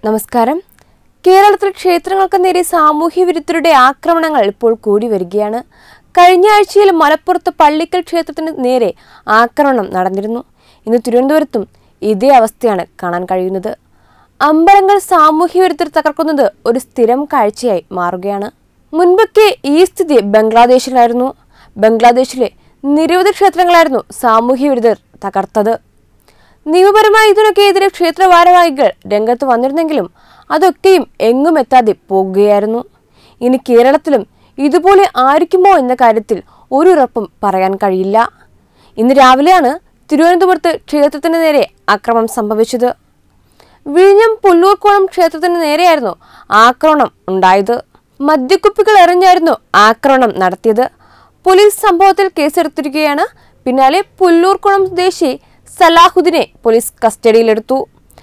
നമസ്കാരം കേരളത്തിൽ ക്ഷേത്രങ്ങൾക്ക് നേരെ സാമൂഹ്യ വിരുദ്ധരുടെ ആക്രമണങ്ങൾ ഇപ്പോൾ കൂടി വരികയാണ് കഴിഞ്ഞ ആഴ്ചയിൽ മലപ്പുറത്ത് പള്ളിക്കൽ ക്ഷേത്രത്തിന് നേരെ ആക്രമണം നടന്നിരുന്നു ഇന്ന് തിരുവനന്തപുരത്തും ഇതേ അവസ്ഥയാണ് കാണാൻ കഴിയുന്നത് അമ്പലങ്ങൾ സാമൂഹ്യ വിരുദ്ധർ തകർക്കുന്നത് ഒരു സ്ഥിരം കാഴ്ചയായി മാറുകയാണ് മുൻപൊക്കെ ഈ സ്ഥിതി ബംഗ്ലാദേശിലായിരുന്നു ബംഗ്ലാദേശിലെ നിരവധി ക്ഷേത്രങ്ങളായിരുന്നു സാമൂഹ്യ വിരുദ്ധർ തകർത്തത് നിയമപരമായി ഇതിനൊക്കെ എതിരെ ക്ഷേത്ര ഭാരവാഹികൾ രംഗത്ത് വന്നിരുന്നെങ്കിലും അതൊക്കെയും എങ്ങും എത്താതെ പോകുകയായിരുന്നു ഇനി കേരളത്തിലും ഇതുപോലെ ആയിരിക്കുമോ എന്ന കാര്യത്തിൽ ഒരു ഉറപ്പും പറയാൻ കഴിയില്ല ഇന്ന് രാവിലെയാണ് തിരുവനന്തപുരത്ത് ക്ഷേത്രത്തിന് നേരെ ആക്രമണം സംഭവിച്ചത് വിഴിഞ്ഞം പുല്ലൂർക്കോണം ക്ഷേത്രത്തിന് നേരെയായിരുന്നു ആക്രമണം ഉണ്ടായത് മദ്യക്കുപ്പികൾ എറിഞ്ഞായിരുന്നു ആക്രമണം നടത്തിയത് പോലീസ് സംഭവത്തിൽ കേസെടുത്തിരിക്കുകയാണ് പിന്നാലെ പുല്ലൂർക്കുളം സ്വദേശി സലാഹുദ്ദീനെ പോലീസ് കസ്റ്റഡിയിലെടുത്തു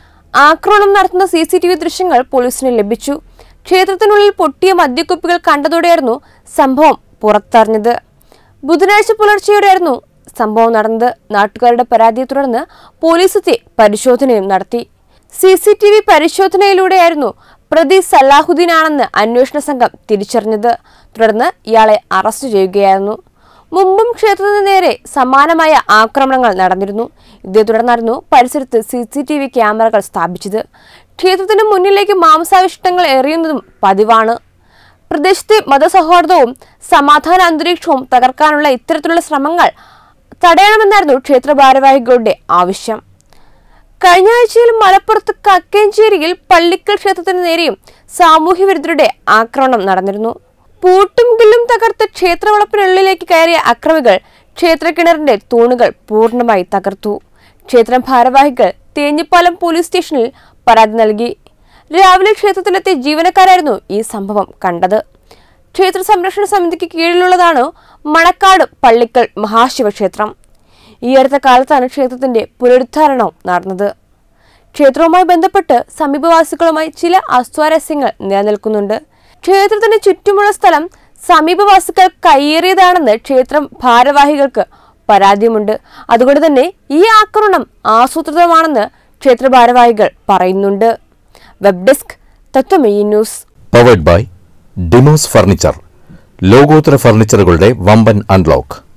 ആക്രമണം നടത്തുന്ന സി സി ടി വി ദൃശ്യങ്ങൾ പോലീസിന് ലഭിച്ചു ക്ഷേത്രത്തിനുള്ളിൽ പൊട്ടിയ മദ്യക്കുപ്പികൾ കണ്ടതോടെയായിരുന്നു സംഭവം പുറത്തറിഞ്ഞത് ബുധനാഴ്ച പുലർച്ചെയോടെയായിരുന്നു സംഭവം നടന്നത് നാട്ടുകാരുടെ പരാതിയെ തുടർന്ന് പോലീസ് എത്തി പരിശോധനയും നടത്തി സി സി ടി വി പരിശോധനയിലൂടെയായിരുന്നു പ്രതി സലാഹുദ്ദീനാണെന്ന് അന്വേഷണ സംഘം തിരിച്ചറിഞ്ഞത് തുടർന്ന് ഇയാളെ അറസ്റ്റ് ചെയ്യുകയായിരുന്നു മുമ്പും ക്ഷേത്രത്തിന് നേരെ സമാനമായ ആക്രമണങ്ങൾ നടന്നിരുന്നു ഇതേ തുടർന്നായിരുന്നു പരിസരത്ത് സി സി ടി വി ക്യാമറകൾ സ്ഥാപിച്ചത് ക്ഷേത്രത്തിന് മുന്നിലേക്ക് മാംസാവിഷ്ടങ്ങൾ എറിയുന്നതും പതിവാണ് പ്രദേശത്തെ മതസൗഹാർദ്ദവും സമാധാന അന്തരീക്ഷവും തകർക്കാനുള്ള ഇത്തരത്തിലുള്ള ശ്രമങ്ങൾ തടയണമെന്നായിരുന്നു ക്ഷേത്ര ഭാരവാഹികളുടെ ആവശ്യം കഴിഞ്ഞ ആഴ്ചയിൽ മലപ്പുറത്ത് കക്കേഞ്ചേരിയിൽ പള്ളിക്കൽ ക്ഷേത്രത്തിന് നേരെയും സാമൂഹ്യ വിരുദ്ധരുടെ ആക്രമണം നടന്നിരുന്നു പൂട്ടും ഗില്ലും തകർത്ത് ക്ഷേത്രവളപ്പിനുള്ളിലേക്ക് കയറിയ അക്രമികൾ ക്ഷേത്രക്കിണറിന്റെ തൂണുകൾ പൂർണ്ണമായി തകർത്തു ക്ഷേത്രം ഭാരവാഹികൾ തേഞ്ഞിപ്പാലം പോലീസ് സ്റ്റേഷനിൽ പരാതി നൽകി രാവിലെ ക്ഷേത്രത്തിലെത്തിയ ജീവനക്കാരായിരുന്നു ഈ സംഭവം കണ്ടത് ക്ഷേത്ര സംരക്ഷണ സമിതിക്ക് കീഴിലുള്ളതാണ് മണക്കാട് പള്ളിക്കൽ മഹാശിവക്ഷേത്രം ഈ അടുത്ത കാലത്താണ് ക്ഷേത്രത്തിന്റെ പുനരുദ്ധാരണം നടന്നത് ക്ഷേത്രവുമായി ബന്ധപ്പെട്ട് സമീപവാസികളുമായി ചില അസ്വാരസ്യങ്ങൾ നിലനിൽക്കുന്നുണ്ട് ക്ഷേത്രത്തിന് ചുറ്റുമുള്ള സ്ഥലം സമീപവാസികൾ കയ്യേറിയതാണെന്ന് ക്ഷേത്രം ഭാരവാഹികൾക്ക് പരാതിയുമുണ്ട് അതുകൊണ്ട് തന്നെ ഈ ആക്രമണം ആസൂത്രിതമാണെന്ന് ക്ഷേത്ര ഭാരവാഹികൾ പറയുന്നുണ്ട് web desk Tatwamayi news powered by Dimos furniture ലോകോത്തര ഫർണിച്ചറുകളുടെ വമ്പൻ അൺലോക്ക്